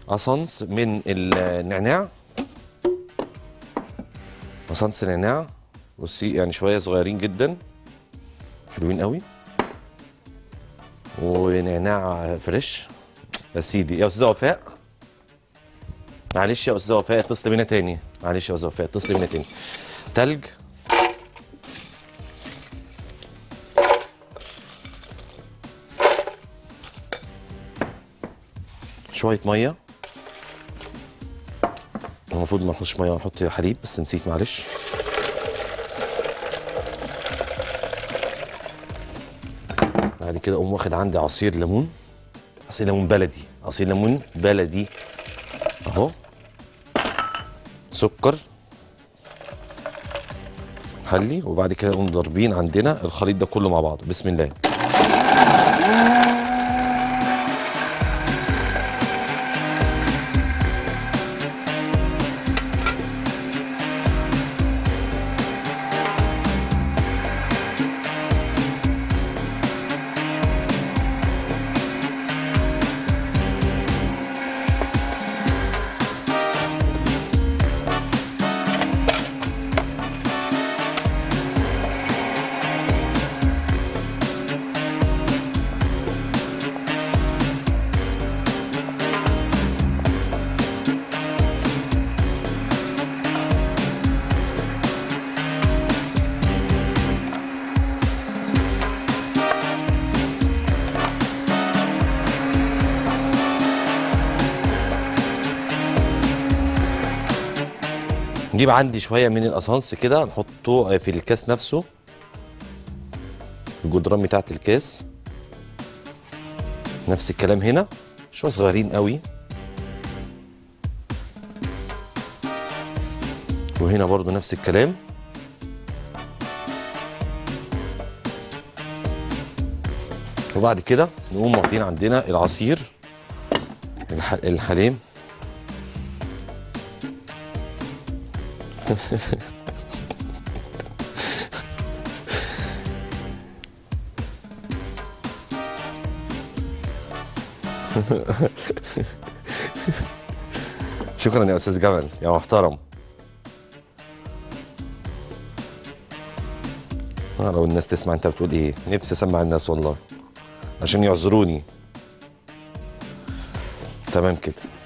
اسانس من النعناع اسانس نعناع بصي يعني شويه صغيرين جدا حلوين قوي ونعناع فريش يا سيدي يا استاذه وفاء معلش يا استاذه وفاء اتصلي بينا تاني معلش يا استاذه وفاء اتصلي بينا تاني تلج شويه ميه المفروض ما نحطش ميه ونحط حليب بس نسيت معلش بعد كده اقوم واخد عندي عصير ليمون عصير ليمون بلدي عصير ليمون بلدي اهو سكر حلي وبعد كده نقوم ضاربين عندنا الخليط ده كله مع بعضه بسم الله نجيب عندي شويه من الاسانس كده نحطه في الكاس نفسه الجدران بتاعت الكاس نفس الكلام هنا شويه صغيرين قوي وهنا برضو نفس الكلام وبعد كده نقوم واخدين عندنا العصير الح- الحليم شكرا يا استاذ جمال يا محترم آه لو الناس تسمع انت بتقول ايه نفسي اسمع الناس والله عشان يعذروني تمام كده